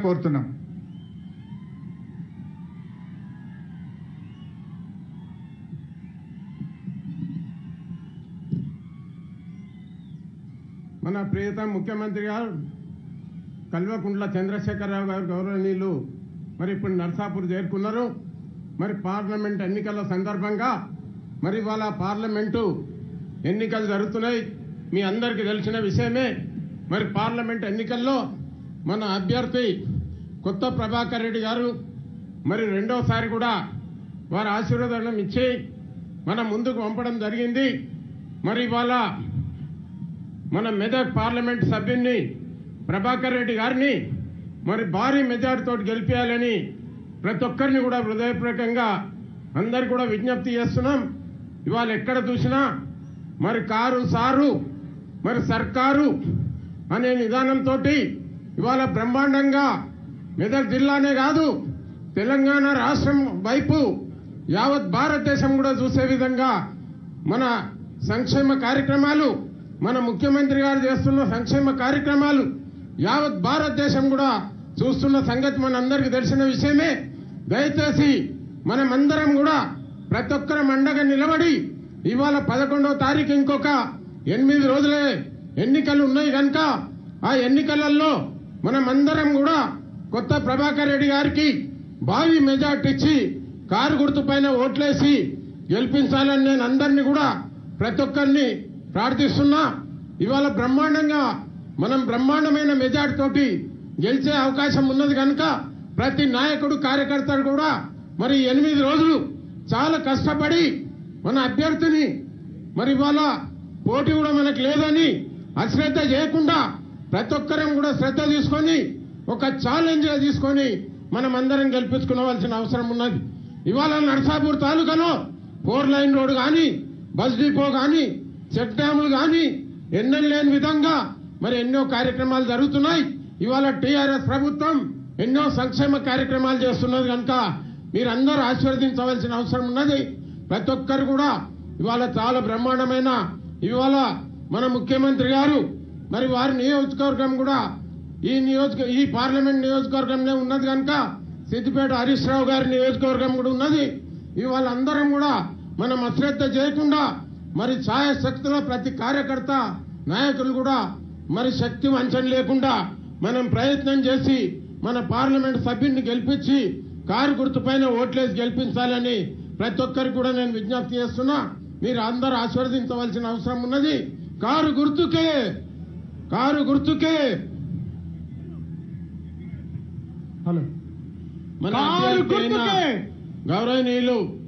కోరుతున్నాం మన ప్రియతమ ముఖ్యమంత్రి గారు కల్వకుంట్ల చంద్రశేఖరరావు గారు గౌరవనీయులు మరి ఇప్పుడు నర్సాపూర్ చేరుకున్నారు మరి పార్లమెంట్ ఎన్నికల సందర్భంగా మరి ఇవాళ పార్లమెంటు ఎన్నికలు జరుగుతున్నాయి మీ అందరికీ తెలిసిన విషయమే మరి పార్లమెంట్ ఎన్నికల్లో మన అభ్యర్థి కొత్త ప్రభాకర్ రెడ్డి గారు మరి రెండోసారి కూడా వారి ఆశీర్వాదం ఇచ్చి మన ముందుకు పంపడం జరిగింది మరి ఇవాళ మన మెదక్ పార్లమెంట్ సభ్యున్ని ప్రభాకర్ రెడ్డి గారిని మరి భారీ మెజార్టీతో గెలిపించాలని ప్రతి ఒక్కరిని కూడా హృదయపూర్వకంగా అందరు కూడా విజ్ఞప్తి చేస్తున్నాం ఇవాళ ఎక్కడ చూసినా మరి కారు సారు మరి సర్కారు అనే విధానంతో ఇవాళ బ్రహ్మాండంగా మెదక్ జిల్లానే కాదు తెలంగాణ రాష్ట్రం వైపు యావత్ భారతదేశం కూడా చూసే విధంగా మన సంక్షేమ కార్యక్రమాలు మన ముఖ్యమంత్రి గారు చేస్తున్న సంక్షేమ కార్యక్రమాలు యావత్ భారతదేశం కూడా చూస్తున్న సంగతి మనందరికీ తెలిసిన విషయమే దయచేసి మనమందరం కూడా ప్రతి ఒక్కరం అండగా నిలబడి ఇవాళ పదకొండవ తారీఖు ఇంకొక ఎనిమిది రోజులే ఎన్నికలు ఉన్నాయి కనుక ఆ ఎన్నికలలో మనమందరం కూడా కొత్త ప్రభాకర్ రెడ్డి గారికి భారీ మెజార్టీ ఇచ్చి కారు గుర్తు పైన ఓట్లేసి గెలిపించాలని నేను అందరినీ కూడా ప్రతి ఒక్కరిని ప్రార్థిస్తున్నా ఇవాళ బ్రహ్మాండంగా మనం బ్రహ్మాండమైన మెజార్టీ తోటి గెలిచే అవకాశం ఉన్నది కనుక ప్రతి నాయకుడు కార్యకర్తలు కూడా మరి ఎనిమిది రోజులు చాలా కష్టపడి మన అభ్యర్థిని మరి ఇవాళ పోటీ కూడా మనకు లేదని అశ్రద్ధ చేయకుండా ప్రతి ఒక్కరం కూడా శ్రద్ధ తీసుకొని ఒక ఛాలెంజ్ గా తీసుకొని మనం అందరం గెలిపించుకోవాల్సిన అవసరం ఉన్నది ఇవాళ నర్సాపూర్ తాలూకాలో ఫోర్ లైన్ రోడ్ కానీ బస్ డిపో కానీ చెక్ డ్యాములు కానీ ఎన్నెం లేని విధంగా మరి ఎన్నో కార్యక్రమాలు జరుగుతున్నాయి ఇవాళ టీఆర్ఎస్ ప్రభుత్వం ఎన్నో సంక్షేమ కార్యక్రమాలు చేస్తున్నది కనుక మీరందరూ ఆశీర్వదించవలసిన అవసరం ఉన్నది ప్రతి ఒక్కరు కూడా ఇవాళ చాలా బ్రహ్మాండమైన ఇవాళ మన ముఖ్యమంత్రి గారు మరి వారి నియోజకవర్గం కూడా ఈ నియోజక ఈ పార్లమెంట్ నియోజకవర్గంలో ఉన్నది కనుక సిద్దిపేట హరీష్ రావు గారి నియోజకవర్గం కూడా ఉన్నది ఇవాళ అందరం కూడా మనం అశ్రద్ధ చేయకుండా మరి ఛాయ శక్తుల ప్రతి కార్యకర్త నాయకులు కూడా మరి శక్తి వంచన లేకుండా మనం ప్రయత్నం చేసి మన పార్లమెంట్ సభ్యుడిని గెలిపించి కారు గుర్తుపైన ఓట్లేసి గెలిపించాలని ప్రతి ఒక్కరికి కూడా నేను విజ్ఞప్తి చేస్తున్నా మీరు అందరూ ఆశీర్వదించవలసిన అవసరం ఉన్నది కారు గుర్తుకే కారు గుర్తుకే హలో మన కారు అభ్యర్థి అయిన గుర్తుకే గౌరవనీయులు